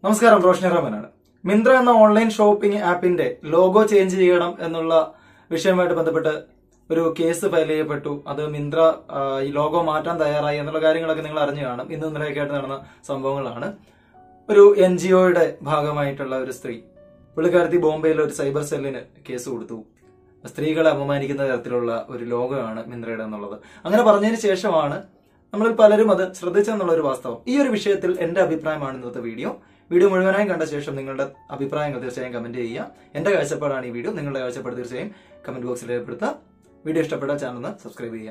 നമസ്കാരം റോഷനി റഹ്മാനാണ് മിന്ത്ര എന്ന ഓൺലൈൻ ഷോപ്പിംഗ് ആപ്പിന്റെ ലോഗോ ചേഞ്ച് ചെയ്യണം എന്നുള്ള വിഷയവുമായിട്ട് ബന്ധപ്പെട്ട് ഒരു കേസ് ഫയൽ ചെയ്യപ്പെട്ടു അത് മിന്ത്ര ആ, ഈ ലോഗോ മാറ്റാൻ തയ്യാറായി എന്നുള്ള കാര്യങ്ങളൊക്കെ നിങ്ങൾ അറിഞ്ഞു കാണും ഇന്ന് ഇന്നലെയൊക്കെ ആയിട്ട് നടന്ന സംഭവങ്ങളാണ് ഒരു എൻ ജി ഒയുടെ ഭാഗമായിട്ടുള്ള ഒരു സ്ത്രീ പുള്ളിക്കാരത്തി ബോംബെയിലെ ഒരു സൈബർ സെല്ലിന് കേസ് കൊടുത്തു സ്ത്രീകളെ അപമാനിക്കുന്ന തരത്തിലുള്ള ഒരു ലോഗമാണ് മിന്ത്രയുടെ എന്നുള്ളത് അങ്ങനെ പറഞ്ഞതിന് ശേഷമാണ് നമ്മളിൽ പലരും അത് ശ്രദ്ധിച്ചെന്നുള്ള ഒരു വാസ്തവം ഈ ഒരു വിഷയത്തിൽ എന്റെ അഭിപ്രായമാണ് ഇന്നത്തെ വീഡിയോ വീഡിയോ മുഴുവനായും കണ്ട ശേഷം നിങ്ങളുടെ അഭിപ്രായങ്ങൾ തീർച്ചയായും കമന്റ് ചെയ്യുക എന്റെ കാഴ്ചപ്പാടാണ് ഈ വീഡിയോ നിങ്ങളുടെ കാഴ്ചപ്പാട് തീർച്ചയായും കമന്റ് ബോക്സിൽ രേഖപ്പെടുത്തുക വീഡിയോ ഇഷ്ടപ്പെട്ട ചാനൽ ഒന്ന് സബ്സ്ക്രൈബ് ചെയ്യുക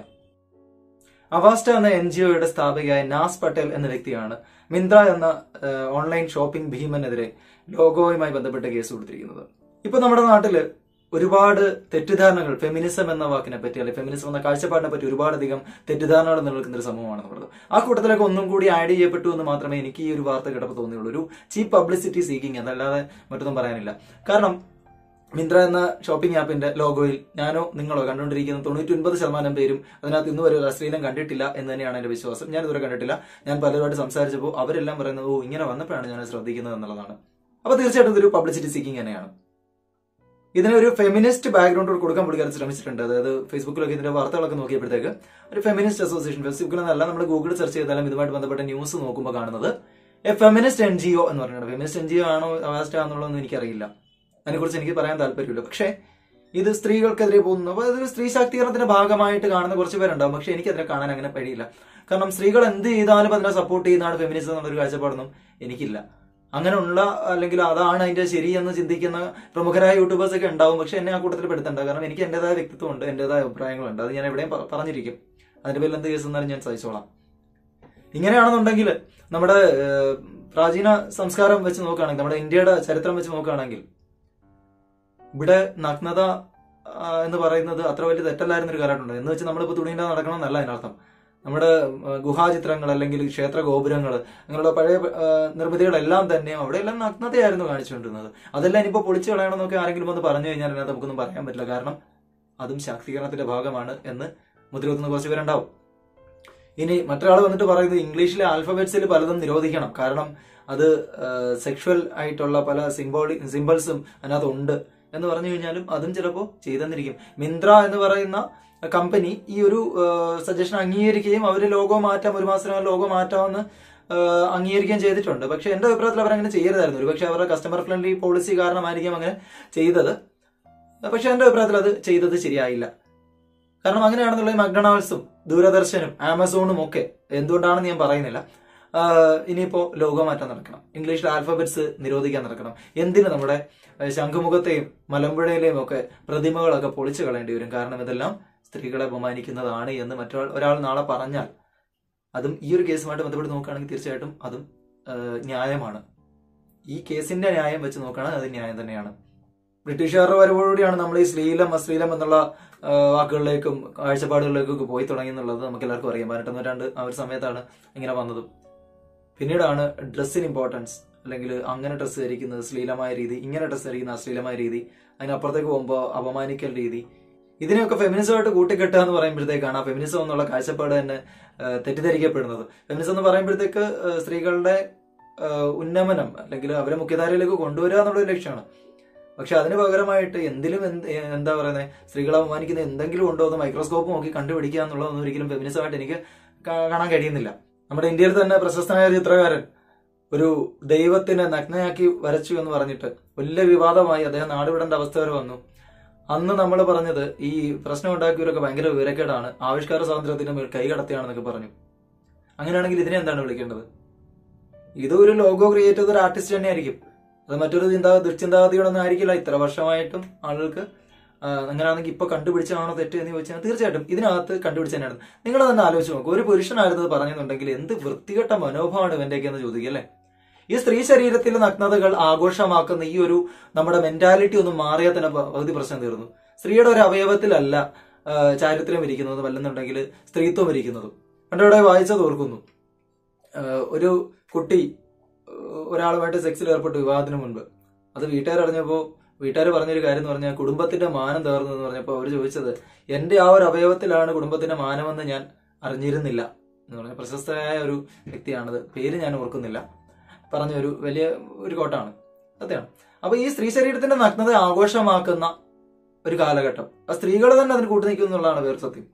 അവാസ്റ്റ എന്ന എൻ ജി ഒയുടെ സ്ഥാപകയായ നാസ് പട്ടേൽ എന്ന വ്യക്തിയാണ് മിന്ത്ര എന്ന ഏഹ്, ഓൺലൈൻ ഷോപ്പിംഗ് ഭീമനെതിരെ ലോഗോയുമായി ബന്ധപ്പെട്ട കേസ് കൊടുത്തിരിക്കുന്നത് ഇപ്പൊ നമ്മുടെ നാട്ടില് ഒരുപാട് തെറ്റിദ്ധാരണകൾ ഫെമിനിസം എന്ന വാക്കിനെ പറ്റി അല്ലെങ്കിൽ ഫെമിനിസം എന്ന കാഴ്ചപ്പാടിനെ പറ്റി ഒരുപാടധികം തെറ്റിദ്ധാരണകൾ നിലനിൽക്കുന്ന ഒരു സമൂഹമാണ് നമ്മുടെ ആ കൂട്ടത്തിലൊക്കെ ഒന്നും കൂടി ആഡ് ചെയ്യപ്പെട്ടു എന്ന് മാത്രമേ എനിക്ക് ഈ ഒരു വാർത്ത കേട്ടപ്പോൾ തോന്നിയുള്ളൂ ഒരു ചീപ്പ് പബ്ലിസിറ്റി സീക്കിംഗ് അതല്ലാതെ മറ്റൊന്നും പറയാനില്ല കാരണം മിന്ത്ര എന്ന ഷോപ്പിംഗ് ആപ്പിന്റെ ലോഗോയിൽ ഞാനോ നിങ്ങളോ കണ്ടുകൊണ്ടിരിക്കുന്ന തൊണ്ണൂറ്റി ഒൻപത് ശതമാനം പേരും അതിനകത്ത് ഇന്ന് വരെ ഒരു അശ്ലീലം കണ്ടിട്ടില്ല എന്ന് തന്നെയാണ് എന്റെ വിശ്വാസം ഞാൻ ഇതുവരെ കണ്ടിട്ടില്ല ഞാൻ പലരുമായിട്ട് സംസാരിച്ചപ്പോൾ അവരെല്ലാം പറയുന്നത് ഓ ഇങ്ങനെ വന്നപ്പോഴാണ് ഞാൻ ശ്രദ്ധിക്കുന്നത് എന്നുള്ളതാണ് അപ്പൊ തീർച്ചയായിട്ടും ഇതൊരു പബ്ലിസിറ്റി സീക്കിംഗ് തന്നെയാണ് ഇതിനൊരു ഫെമിനിസ്റ്റ് ബാക്ക്ഗ്രൗണ്ട് കൊടുക്കാൻ പുള്ളിക്കാരൻ ശ്രമിച്ചിട്ടുണ്ട് അതായത് ഫേസ്ബുക്കിലൊക്കെ ഇതിന്റെ വാർത്തകളൊക്കെ നോക്കിയപ്പോഴത്തേക്ക് ഒരു ഫെമിനിസ്റ്റ് അസോസിയേഷൻ ഫേസ്ബുക്കിൽ നിന്നല്ല നമ്മൾ ഗൂഗിൾ സെർച്ച് ചെയ്താലും ഇതുമായിട്ട് ബന്ധപ്പെട്ട ന്യൂസ് നോക്കുമ്പോൾ കാണുന്നത് a feminist N G O എന്ന് പറഞ്ഞിട്ടുണ്ട് ഫെമിനിസ്റ്റ് എൻ ജി ഒ ആണോ അവാസ്റ്റ് ആണെന്നുള്ളതൊന്നും എനിക്കറിയില്ല അതിനെക്കുറിച്ച് എനിക്ക് പറയാൻ താല്പര്യമില്ല പക്ഷേ ഇത് സ്ത്രീകൾക്കെതിരെ പോകുന്നു അപ്പോൾ അതൊരു സ്ത്രീ ശാക്തീകരണത്തിന്റെ ഭാഗമായിട്ട് കാണുന്ന കുറച്ച് പേരുണ്ടാവും പക്ഷെ എനിക്ക് അതിനെ കാണാൻ അങ്ങനെ കഴിയില്ല കാരണം സ്ത്രീകൾ എന്ത് ചെയ്താലും അതിനെ സപ്പോർട്ട് ചെയ്യുന്നതാണ് ഫെമിനിസം എന്നുള്ളൊരു കാഴ്ചപ്പാടൊന്നും എനിക്കില്ല അങ്ങനെയുള്ള അല്ലെങ്കിൽ അതാണ് അതിന്റെ ശരി എന്ന് ചിന്തിക്കുന്ന പ്രമുഖരായ യൂട്യൂബേഴ്സ് ഒക്കെ ഉണ്ടാവും പക്ഷെ എന്നെ ആ കൂട്ടത്തിൽ പെടുത്തണ്ട കാരണം എനിക്ക് എന്റേതായ വ്യക്തിത്വമുണ്ട് എന്റേതായ അഭിപ്രായങ്ങളുണ്ട് അത് ഞാൻ എവിടെയും പ- പറഞ്ഞിരിക്കും അതിന്റെ പേരിൽ എന്ത് കേസ് വന്നാലും ഞാൻ സഹിച്ചോളാം ഇങ്ങനെയാണെന്നുണ്ടെങ്കിൽ നമ്മുടെ ഏഹ്, പ്രാചീന സംസ്കാരം വെച്ച് നോക്കുകയാണെങ്കിൽ നമ്മുടെ ഇന്ത്യയുടെ ചരിത്രം വെച്ച് നോക്കുകയാണെങ്കിൽ ഇവിടെ നഗ്നത ആ, എന്ന് പറയുന്നത് അത്ര വലിയ തെറ്റല്ലായിരുന്ന ഒരു കാലഘട്ടമുണ്ട് എന്ന് വെച്ച് നമ്മളിപ്പോൾ തുണിയില്ലാതെ നടക്കണം എന്നല്ല അതിനർത്ഥം നമ്മുടെ ആ, ഗുഹാചിത്രങ്ങൾ അല്ലെങ്കിൽ ക്ഷേത്ര ഗോപുരങ്ങൾ അങ്ങനെയുള്ള പഴയ ആ, നിർമ്മിതികളെല്ലാം തന്നെ അവിടെയെല്ലാം നഗ്നതയായിരുന്നു കാണിച്ചുകൊണ്ടിരുന്നത് അതെല്ലാം ഇനിയിപ്പോൾ പൊളിച്ചു കളയണമെന്നൊക്കെ ആരെങ്കിലും ഒന്ന് പറഞ്ഞു കഴിഞ്ഞാൽ അതിനകത്ത് നമുക്കൊന്നും പറയാൻ പറ്റില്ല കാരണം അതും ശാക്തീകരണത്തിന്റെ ഭാഗമാണ് എന്ന് മുദ്രകുത്തുന്ന കുറച്ച് പേരുണ്ടാവും ഇനി മറ്റൊരാൾ വന്നിട്ട് പറയുന്നത് ഇംഗ്ലീഷിലെ ആൽഫബറ്റ്സിൽ പലതും നിരോധിക്കണം കാരണം അത് സെക്ഷുവൽ ആയിട്ടുള്ള പല സിംബോളി സിംബൽസും അതിനകത്ത് ഉണ്ട് എന്ന് പറഞ്ഞു കഴിഞ്ഞാലും അതും ചിലപ്പോൾ ചെയ്തെന്നിരിക്കും മിന്ത്ര എന്ന് പറയുന്ന കമ്പനി ഈ ഒരു സജഷൻ അംഗീകരിക്കുകയും അവർ ലോഗോ മാറ്റാം ഒരു മാസത്തിനകം ലോഗോ മാറ്റാമെന്ന് ആ, അംഗീകരിക്കുകയും ചെയ്തിട്ടുണ്ട് പക്ഷെ എന്റെ അഭിപ്രായത്തിൽ അവരങ്ങനെ ചെയ്യരുതായിരുന്നു ഒരു പക്ഷെ അവരുടെ കസ്റ്റമർ ഫ്രണ്ട്ലി പോളിസി കാരണമായിരിക്കും അങ്ങനെ ചെയ്തത് പക്ഷെ എന്റെ അഭിപ്രായത്തിൽ അത് ചെയ്തത് ശരിയായില്ല കാരണം അങ്ങനെയാണെന്നുള്ള മക്ഡൊണാൾഡ്സും ദൂരദർശനും ആമസോണും ഒക്കെ എന്തുകൊണ്ടാണെന്ന് ഞാൻ പറയുന്നില്ല ആഹ് ഇനിയിപ്പോ ലോഗോ മാറ്റാൻ നടക്കണം ഇംഗ്ലീഷിൽ ആൽഫബറ്റ്സ് നിരോധിക്കാൻ നടക്കണം എന്തിന് നമ്മുടെ ആഹ് ശംഖുമുഖത്തെയും മലമ്പുഴയിലെയും ഒക്കെ പ്രതിമകളൊക്കെ പൊളിച്ചു കളയേണ്ടി വരും കാരണം ഇതെല്ലാം സ്ത്രീകളെ അപമാനിക്കുന്നതാണ് എന്ന് മറ്റൊരാൾ ഒരാൾ നാളെ പറഞ്ഞാൽ അതും ഈ ഒരു കേസുമായിട്ട് ബന്ധപ്പെട്ട് നോക്കുകയാണെങ്കിൽ തീർച്ചയായിട്ടും അതും ആഹ് ന്യായമാണ് ഈ കേസിന്റെ ന്യായം വെച്ച് നോക്കുകയാണെങ്കിൽ അത് ന്യായം തന്നെയാണ് ബ്രിട്ടീഷുകാരുടെ വരവോടുകൂടിയാണ് നമ്മൾ ഈ ശ്രീലം അശ്ലീലം എന്നുള്ള ആ, വാക്കുകളിലേക്കും കാഴ്ചപ്പാടുകളിലേക്കും ഒക്കെ പോയി തുടങ്ങി എന്നുള്ളത് നമുക്ക് എല്ലാവർക്കും അറിയാം പതിനെട്ടാം നൂറ്റാണ്ട് ആ ഒരു സമയത്താണ് ഇങ്ങനെ വന്നതും പിന്നീടാണ് ഡ്രസ്സിന് ഇമ്പോർട്ടൻസ് അല്ലെങ്കിൽ അങ്ങനെ ഡ്രസ്സ് ധരിക്കുന്നത് ശ്ലീലമായ രീതി ഇങ്ങനെ ഡ്രസ്സ് ധരിക്കുന്ന അശ്ലീലമായ രീതി അതിനപ്പുറത്തേക്ക് പോകുമ്പോൾ അപമാനിക്കൽ രീതി ഇതിനെയൊക്കെ ഫെമിനിസമായിട്ട് കൂട്ടിക്കെട്ടുക എന്ന് പറയുമ്പോഴത്തേക്കാണ് ആ ഫെമിനിസം എന്നുള്ള കാഴ്ചപ്പാട് തന്നെ ആ, തെറ്റിദ്ധരിക്കപ്പെടുന്നത് ഫെമിനിസം എന്ന് പറയുമ്പോഴത്തേക്ക് ആ, സ്ത്രീകളുടെ ആ, ഉന്നമനം അല്ലെങ്കിൽ അവരെ മുഖ്യധാരയിലേക്ക് കൊണ്ടുവരിക എന്നുള്ളൊരു ലക്ഷ്യമാണ് പക്ഷെ അതിന് പകരമായിട്ട് എന്തിലും എന്ത് എന്താ പറയുന്നത് സ്ത്രീകളെ അപമാനിക്കുന്ന എന്തെങ്കിലും ഉണ്ടോ എന്ന് മൈക്രോസ്കോപ്പ് നോക്കി കണ്ടുപിടിക്കുക എന്നുള്ളതൊന്നും ഒരിക്കലും ഫെമിനിസമായിട്ട് എനിക്ക് കാ- കാണാൻ കഴിയുന്നില്ല നമ്മുടെ ഇന്ത്യയിൽ തന്നെ പ്രശസ്തനായ ഒരു ചിത്രകാരൻ ഒരു ദൈവത്തിനെ നഗ്നയാക്കി വരച്ചു എന്ന് പറഞ്ഞിട്ട് വലിയ വിവാദമായി അദ്ദേഹം നാടുവിടേണ്ട അവസ്ഥ വരെ വന്നു അന്ന് നമ്മൾ പറഞ്ഞത് ഈ പ്രശ്നം ഉണ്ടാക്കിയവരൊക്കെ ഭയങ്കര വിവരക്കേടാണ് ആവിഷ്കാര സ്വാതന്ത്ര്യത്തിന് മേൽ കൈ കടത്തിയാണെന്നൊക്കെ പറഞ്ഞു അങ്ങനെയാണെങ്കിൽ ഇതിനെ എന്താണ് വിളിക്കേണ്ടത് ഇത് ഒരു ലോഗോ ക്രിയേറ്റ് ചെയ്ത ഒരു ആർട്ടിസ്റ്റ് തന്നെയായിരിക്കും അത് മറ്റൊരു ചിന്താ ദുർചിന്താഗതികളൊന്നും ആയിരിക്കില്ല ഇത്ര വർഷമായിട്ടും ആളുകൾക്ക് ആ, അങ്ങനെയാണെങ്കിൽ ഇപ്പൊ കണ്ടുപിടിച്ചാണോ തെറ്റ് എന്ന് ചോദിച്ചാൽ തീർച്ചയായിട്ടും ഇതിനകത്ത് കണ്ടുപിടിച്ച തന്നെയാണ് നിങ്ങൾ തന്നെ ആലോചിച്ച് നോക്കും ഒരു പുരുഷനായിരുന്നത് പറഞ്ഞെന്നുണ്ടെങ്കിൽ എന്ത് വൃത്തികെട്ട മനോഭാവമാണ് ഇവന്റെയൊക്കെ എന്ന് ചോദിക്കുക അല്ലേ ഈ സ്ത്രീ ശരീരത്തിലെ നഗ്നതകൾ ആഘോഷമാക്കുന്ന ഈ ഒരു നമ്മുടെ മെന്റാലിറ്റി ഒന്ന് മാറിയാൽ തന്നെ പ- പകുതി പ്രശ്നം തീർന്നു സ്ത്രീയുടെ ഒരു അവയവത്തിലല്ല ആ, ചാരിത്രം ഇരിക്കുന്നതും അല്ലെന്നുണ്ടെങ്കിൽ സ്ത്രീത്വം ഇരിക്കുന്നതും പണ്ടവിടെ വായിച്ചത് ഓർക്കുന്നു ആ, ഒരു കുട്ടി ആ, ഒരാളുമായിട്ട് സെക്സിൽ ഏർപ്പെട്ടു വിവാഹത്തിന് മുൻപ് അത് വീട്ടുകാർ അറിഞ്ഞപ്പോൾ വീട്ടുകാർ പറഞ്ഞൊരു കാര്യം എന്ന് പറഞ്ഞാൽ കുടുംബത്തിന്റെ മാനം തകർന്നു എന്ന് പറഞ്ഞപ്പോൾ അവർ ചോദിച്ചത് എന്റെ ആ ഒരു അവയവത്തിലാണ് കുടുംബത്തിന്റെ മാനമെന്ന് ഞാൻ അറിഞ്ഞിരുന്നില്ല എന്ന് പറഞ്ഞ പ്രശസ്തയായ ഒരു വ്യക്തിയാണത് പേര് ഞാൻ ഓർക്കുന്നില്ല പറഞ്ഞ ഒരു വലിയ ഒരു കോട്ടാണ് സത്യമാണ് അപ്പൊ ഈ സ്ത്രീ ശരീരത്തിന്റെ നഗ്നത ആഘോഷമാക്കുന്ന ഒരു കാലഘട്ടം ആ സ്ത്രീകൾ തന്നെ അതിന് കൂട്ടു നിൽക്കും എന്നുള്ളതാണ് വേറെ സത്യം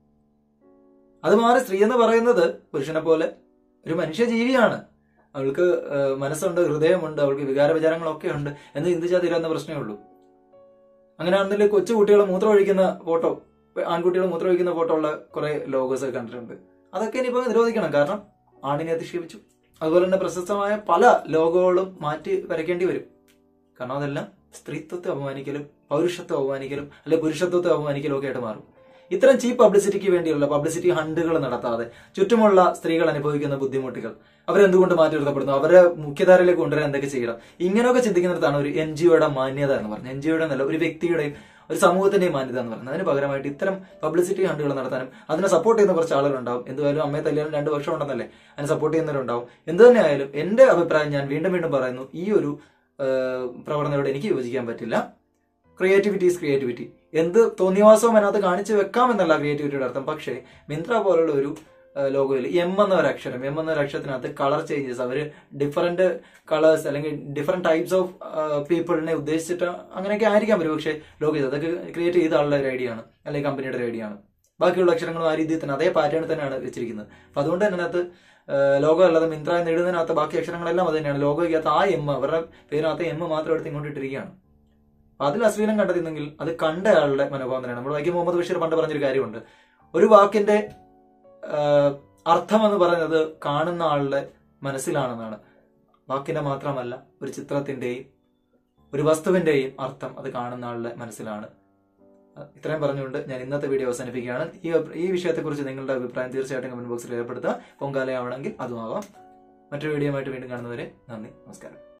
അത് മാറി സ്ത്രീ എന്ന് പറയുന്നത് പുരുഷനെ പോലെ ഒരു മനുഷ്യ ജീവിയാണ് അവൾക്ക് ഏഹ്, മനസ്സുണ്ട് ഹൃദയമുണ്ട് അവൾക്ക് വികാര വിചാരങ്ങളൊക്കെ ഉണ്ട് എന്ന് ചിന്തിച്ചാൽ തീരാവുന്ന പ്രശ്നമേ ഉള്ളൂ അങ്ങനെയാണെന്നുണ്ടെങ്കിൽ കൊച്ചു കുട്ടികൾ മൂത്രം ഒഴിക്കുന്ന ഫോട്ടോ ആൺകുട്ടികൾ മൂത്രം ഒഴിക്കുന്ന ഫോട്ടോ ഉള്ള കുറെ ലോഗോസ് ഒക്കെ കണ്ടിട്ടുണ്ട് അതൊക്കെ ഇനിയിപ്പോ നിരോധിക്കണം കാരണം ആണിനെ അധിക്ഷേപിച്ചു അതുപോലെ തന്നെ പ്രശസ്തമായ പല ലോഗോകളും മാറ്റി വരയ്ക്കേണ്ടി വരും കാരണം അതെല്ലാം സ്ത്രീത്വത്തെ അപമാനിക്കലും പൗരുഷത്വം അപമാനിക്കലും അല്ലെ പുരുഷത്വത്തെ അപമാനിക്കലും ഒക്കെ ആയിട്ട് മാറും ഇത്തരം ചീപ്പ് പബ്ലിസിറ്റിക്ക് വേണ്ടിയുള്ള പബ്ലിസിറ്റി ഹണ്ടുകൾ നടത്താതെ ചുറ്റുമുള്ള സ്ത്രീകൾ അനുഭവിക്കുന്ന ബുദ്ധിമുട്ടുകൾ അവരെന്തുകൊണ്ട് മാറ്റി നിർത്തപ്പെടുന്നു അവരെ മുഖ്യധാരയിലേക്ക് കൊണ്ടുവരാൻ എന്തൊക്കെ ചെയ്യണം ഇങ്ങനെയൊക്കെ ചിന്തിക്കുന്നിടത്താണ് ഒരു എൻ ജിഒയുടെ മാന്യത എന്ന് പറഞ്ഞത് എൻ ജിഒയുടെ എന്നല്ല ഒരു വ്യക്തിയുടെയും ഒരു സമൂഹത്തിന്റെയും മാന്യത എന്ന് പറയുന്നത് അതിന് പകരമായിട്ട് ഇത്തരം പബ്ലിസിറ്റി ഹണ്ടുകൾ നടത്താനും അതിനെ സപ്പോർട്ട് ചെയ്യുന്ന കുറച്ച് ആളുകളുണ്ടാവും എന്തുവായാലും അമ്മയെ തല്ലിയാലും രണ്ട് വർഷം ഉണ്ടെന്നല്ലേ അതിനെ സപ്പോർട്ട് ചെയ്യുന്നവരുണ്ടാവും എന്ത് തന്നെ ആയാലും എന്റെ അഭിപ്രായം ഞാൻ വീണ്ടും വീണ്ടും പറയുന്നു ഈ ഒരു ഏഹ്, പ്രവണതയോട് എനിക്ക് യോജിക്കാൻ പറ്റില്ല ക്രിയേറ്റിവിറ്റി ഈസ് ക്രിയേറ്റിവിറ്റി എന്ത് തോന്നിയവാസവും അതിനകത്ത് കാണിച്ചു വെക്കാമെന്നല്ല ക്രിയേറ്റിവിറ്റിയുടെ അർത്ഥം പക്ഷേ മിന്ത്ര പോലുള്ള ഒരു ലോഗോയിൽ എം എന്ന ഒരു അക്ഷരം എം എന്ന ഒരു അക്ഷരത്തിനകത്ത് കളർ ചേഞ്ചസ് അവര് ഡിഫറെന്റ് കളേഴ്സ് അല്ലെങ്കിൽ ഡിഫറെന്റ് ടൈപ്സ് ഓഫ് പീപ്പിളിനെ ഉദ്ദേശിച്ചിട്ട് അങ്ങനെയൊക്കെ ആയിരിക്കാം ഒരു പക്ഷേ ലോഗോ ചെയ്തത് അതൊക്കെ ക്രിയേറ്റ് ചെയ്ത ആളുടെ ഒരു ഐഡിയ ആണ് അല്ലെങ്കിൽ കമ്പനിയുടെ ഒരു ഐഡിയ ആണ് ബാക്കിയുള്ള അക്ഷരങ്ങളും ആ രീതിയിൽ തന്നെ അതേ പാറ്റേണിൽ തന്നെയാണ് വെച്ചിരിക്കുന്നത് അപ്പൊ അതുകൊണ്ട് തന്നെ അതിനകത്ത് ലോഗോ അല്ലാതെ മിന്ത്ര എന്ന് എഴുതുന്നതിനകത്ത് ബാക്കി അക്ഷരങ്ങളെല്ലാം അത് തന്നെയാണ് ലോഗോയ്ക്കകത്ത് ആ എം അവരുടെ പേരിനകത്ത് എം മാത്രം എടുത്ത് ഇങ്ങോട്ട് ഇട്ടിരിക്കുകയാണ് അപ്പൊ അതിൽ അശ്ലീലം കണ്ടെത്തുന്നെങ്കിൽ അത് കണ്ട ആളുടെ മനോഭാവം തന്നെയാണ് നമ്മൾ വൈക്കം മുഹമ്മദ് ബഷീർ പണ്ട് പറഞ്ഞൊരു കാര്യമുണ്ട് ഒരു വാക്കിന്റെ ആഹ്, അർത്ഥം എന്ന് പറയുന്നത് കാണുന്ന ആളുടെ മനസ്സിലാണെന്നാണ് വാക്കിന്റെ മാത്രമല്ല ഒരു ചിത്രത്തിന്റെയും ഒരു വസ്തുവിന്റെയും അർത്ഥം അത് കാണുന്ന ആളുടെ മനസ്സിലാണ് അഹ് ഇത്രയും പറഞ്ഞുകൊണ്ട് ഞാൻ ഇന്നത്തെ വീഡിയോ അവസാനിപ്പിക്കുകയാണ് ഈ അഭി- ഈ വിഷയത്തെക്കുറിച്ച് നിങ്ങളുടെ അഭിപ്രായം തീർച്ചയായിട്ടും കമന്റ് ബോക്സിൽ രേഖപ്പെടുത്തുക പൊങ്കാലയാവണമെങ്കിൽ അതുമാവാം മറ്റൊരു വീഡിയോ ആയിട്ട് വീണ്ടും കാണുന്നവരെ നന്ദി നമസ്കാരം